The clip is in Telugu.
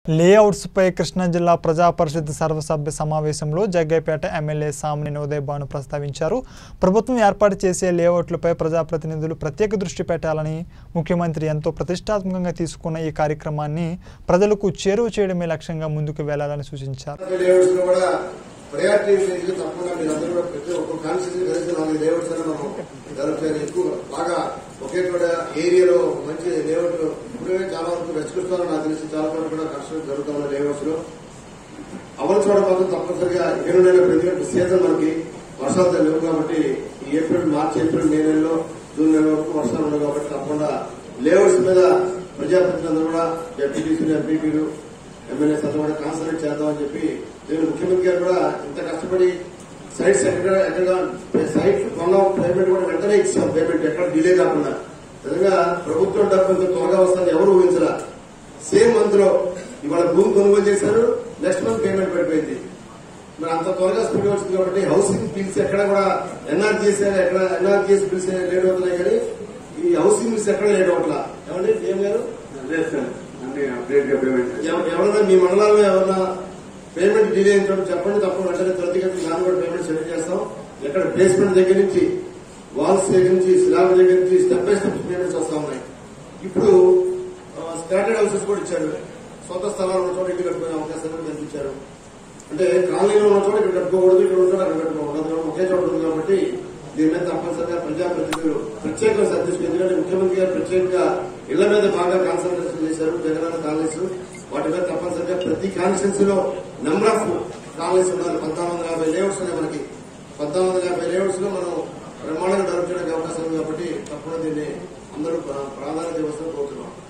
లేఅవుట్స్పై కృష్ణా జిల్లా ప్రజా పరిషత్ సర్వసభ్య సమావేశంలో జగ్గైపేట ఎమ్మెల్యే సామినేని ఉదయ్ భాను ప్రస్తావించారు ప్రభుత్వం ఏర్పాటు చేసే లేఅవుట్లపై ప్రజాప్రతినిధులు ప్రత్యేక దృష్టి పెట్టాలని ముఖ్యమంత్రి ఎంతో ప్రతిష్టాత్మకంగా తీసుకున్న ఈ కార్యక్రమాన్ని ప్రజలకు చేరువ చేయడమే లక్ష్యంగా ముందుకు వెళ్లాలని సూచించారు లేఅవుట్స్ లో కూడా ప్రయారిటీ ఫేజ్ తప్పకుండా మీరు అందరూ కూడా ప్రతి ఒక్క కాన్స్టిట్యూన్సీ కలిసి నాలుగు లేఅవుట్స్ అని మనం డెవలప్ చేయాలి ఎక్కువ బాగా ఒకే కూడా ఏరియాలో మంచి లేఅవుట్ ఇప్పుడే చాలా వరకు వెచ్చుకొస్తారో నాకు తెలిసి చాలా వరకు కూడా కన్స్ట్రక్షన్ జరుగుతా ఉన్న లేఅవుట్స్ లో అమలు చూడడం మాత్రం తప్పనిసరిగా ఏడు నెలల ప్రతి సీజన్ మనకి వర్షాలు లేవు కాబట్టి ఈ ఏప్రిల్ మార్చి ఏప్రిల్ మే నెలలో జూన్ నెల వరకు వర్షాలు ఉండవు కాబట్టి తప్పకుండా లేఅవుట్స్ మీద ప్రజాప్రతినిధులు కూడా డెప్యూటీసీలు ఎంపీపీలు ఎమ్మెల్యేస్ అంతా కూడా కాన్సన్ట్రేట్ చేద్దామని చెప్పి నేను ముఖ్యమంత్రి గారు కూడా ఇంత కష్టపడి సైట్స్ ఎక్కడ ఎక్కడ సైట్ కొన్నాం పేమెంట్ కూడా వెంటనే ఇచ్చాం పేమెంట్ ఎక్కడ డిలే కాకుండా నిజంగా ప్రభుత్వం డబ్బు ఇంత త్వరగా వస్తుందని ఎవరు ఊహించరా సేమ్ మంత్ లో ఇవాళ భూమి కొనుగోలు చేశారు నెక్స్ట్ మంత్ పేమెంట్ పడిపోయింది మరి అంత త్వరగా స్పీడ్ వచ్చింది కాబట్టి హౌసింగ్ బిల్స్ ఎక్కడ కూడా ఎన్ఆర్జీఎస్ ఎక్కడ ఎన్ఆర్జీఎస్ బిల్స్ లేట్ అవుతున్నాయి కానీ ఈ హౌసింగ్ బిల్స్ ఎక్కడ లేట్ అవట్లా ఏమండి ఏం గారు లేదు సార్ అన్ని అప్డేట్ గా పేమెంట్ ఎవ- ఎవరైనా మీ మండలాల్లో ఎవరైనా పేమెంట్ డిలే అయిన చోట చెప్పండి తప్ప వెంటనే త్వరితగతి దాన్ని కూడా పేమెంట్ సెటిల్ చేస్తాం ఎక్కడ బేస్మెంట్ దగ్గర నుంచి వాల్స్ దగ్గర నుంచి స్లాబ్ దగ్గర నుంచి స్టెప్ బై స్టెప్ పేమెంట్స్ వస్తా ఉన్నాయి ఇప్పుడు స్టాండర్డ్ హౌసెస్ కూడా ఇచ్చాడు సొంత స్థలాలు ఉన్న చోట ఇల్లు కట్టుకునే అవకాశాలు కూడా కల్పించారు అంటే కాలనీలో ఉన్న చోట ఇక్కడ కట్టుకోకూడదు ఇక్కడ ఉన్న చోట అక్కడ కట్టుకోకూడదు ఒకే చోట ఉంది కాబట్టి దీని మీద తప్పనిసరిగా ప్రజాప్రతినిధులు ప్రత్యేకంగా శ్రద్ధించారు ఎందుకంటే ముఖ్యమంత్రి గారు ప్రత్యేకంగా ఇళ్ల మీద బాగా కాన్సన్ట్రేషన్ చేశారు జగనన్న కాలనీస్ వాటి మీద తప్పనిసరిగా ప్రతి కాన్స్టిట్యూన్సీ లో నెంబర్ ఆఫ్ కాలనీస్ ఉండాలి పద్నాలుగు వందల యాభై లేఅవుట్స్ ఉన్నాయి మనకి పద్నాలుగు వందల యాభై లేఅవుట్స్ లో మనం బ్రహ్మాండంగా డెవలప్ చేయడానికి అవకాశం ఉంది కాబట్టి తప్పకుండా దీన్ని అందరూ ప్రా- ప్రాధాన్యత ఇవ్వాల్సిన కోరుతున్నాం